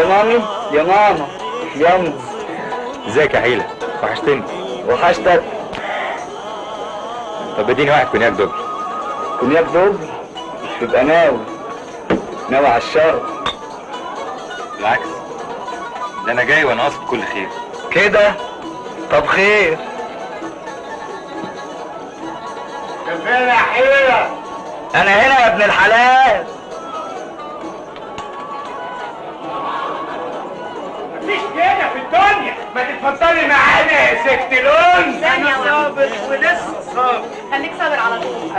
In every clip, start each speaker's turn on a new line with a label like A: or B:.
A: مامي يا ماما ياما
B: ازيك يا حيله وحشتني
A: وحشتك
B: طب اديني واحد كونياك دبل
A: كونياك دبل تبقى ناوي ناوي على الشر
B: بالعكس ده انا جاي وانا قاصد كل خير
A: كده طب خير
C: فين يا حيرة؟
A: انا هنا يا ابن الحلال
C: مفيش كده في الدنيا ما تتفضلي معانا يا ست لون
D: ثانية واحدة.
C: صابر ولسه صابر
D: خليك صابر على طول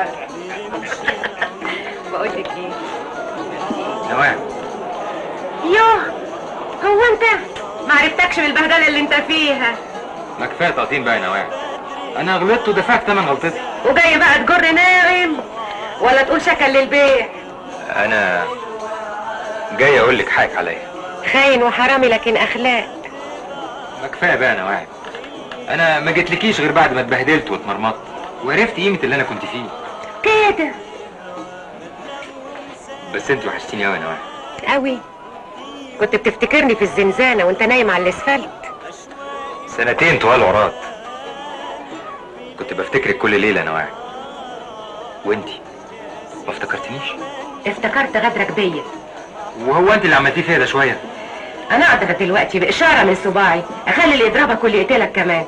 D: بقول لك ايه
B: نواعم
D: يوه هو انت ما عرفتكش من البهدله اللي انت فيها
B: ما كفايه تقطيم بقى يا نواعم انا غلطت ودفعت ثمن غلطتي
D: وجاي بقى تجر ناغم ولا تقول شكل للبيع
B: انا جاي اقول لك حقك عليا
D: خاين وحرامي لكن اخلاق
B: ما كفايه بقى يا نواعم انا ما جيتلكيش غير بعد ما اتبهدلت واتمرمطت وعرفت قيمه اللي انا كنت فيه
D: كده
B: بس انت وحشتيني قوي يا نواعم
D: قوي كنت بتفتكرني في الزنزانه وانت نايم على الاسفلت
B: سنتين طوال عراض كنت بفتكرك كل ليله يا نواعم وانتي ما افتكرتنيش
D: افتكرت غدرك بيا
B: وهو انت اللي عملتيه فيا ده شويه
D: انا اقدر دلوقتي باشاره من صباعي اخلي اللي يضربك واللي يقتلك كمان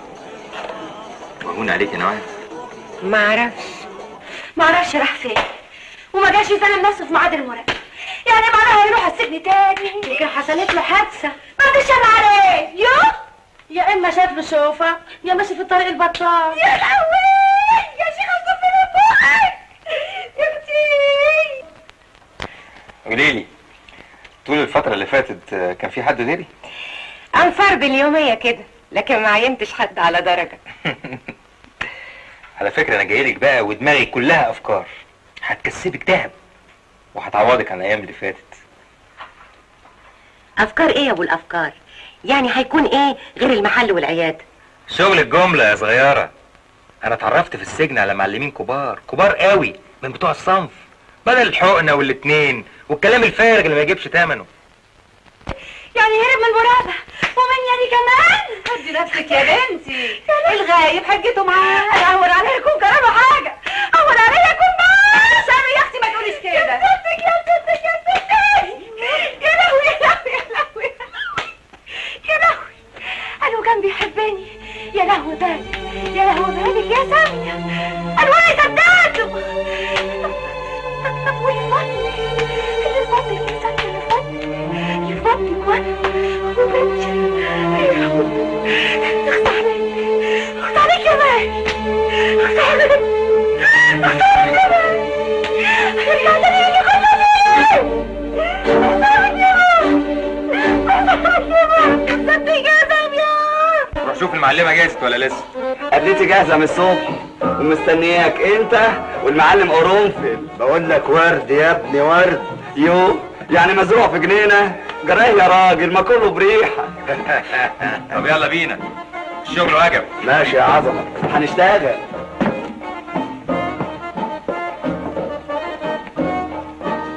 B: مهون عليك يا نواعم
D: ما اعرفش
E: ما اعرفش راح فين وما جاش يسلم نفسه في ميعاد المراقبه يعني معناها هيروح السجن تاني
D: يمكن حصلت له حادثه
E: بعد الشر عليه يو يا اما شاف له شوفه يا ماشي في الطريق البطال يا لهوي يا شيخ اصطفي من بوقك يا اختي
B: قولي لي طول الفتره اللي فاتت آه، كان في حد غيري
D: انفر باليوميه كده لكن ما عينتش حد على درجه
B: على فكره انا جاي لك بقى ودماغي كلها افكار هتكسبك دهب وهتعوضك عن الايام اللي فاتت
D: افكار ايه يا ابو الافكار يعني هيكون ايه غير المحل والعياده
B: شغل الجمله يا صغيره انا اتعرفت في السجن على معلمين كبار كبار قوي من بتوع الصنف بدل الحقنه والاتنين والكلام الفارغ اللي ما يجيبش ثمنه
E: يعني هرب من المراقبه ومن يعني كمان هدي نفسك يا بنتي الغايب حجته معاه انا اول عليه يكون كلامه حاجه اول عليه يكون معاه سامي يا اختي ما تقوليش كده يا ستك يا ستك يا ستك يا لهوي يا لهوي يا لهوي يا لهوي قالوا كان بيحبني يا لهوي بالك يا لهوي بالك يا سامية انا ولا صدقته طب طب والفضل اللي فضل يا سامية اللي فضل يفضل وانا وبنتي يا لهوي اخت عليك اخت عليك يا مان اخت عليك اخت عليك يا مان هترجع تاني يا خلاني اخت عليك يا مان اخت عليك يا مان صدق يا سامية
B: روح شوف المعلمه جاهزت ولا لسه
A: قابلتي جاهزه من الصبح ومستنياك انت والمعلم قرنفل
C: بقول لك ورد يا ابني ورد
A: يو يعني مزروع في جنينه جراه يا راجل ما كله بريحه
B: طب يلا بينا الشغل وجب
A: ماشي يا عظمه هنشتغل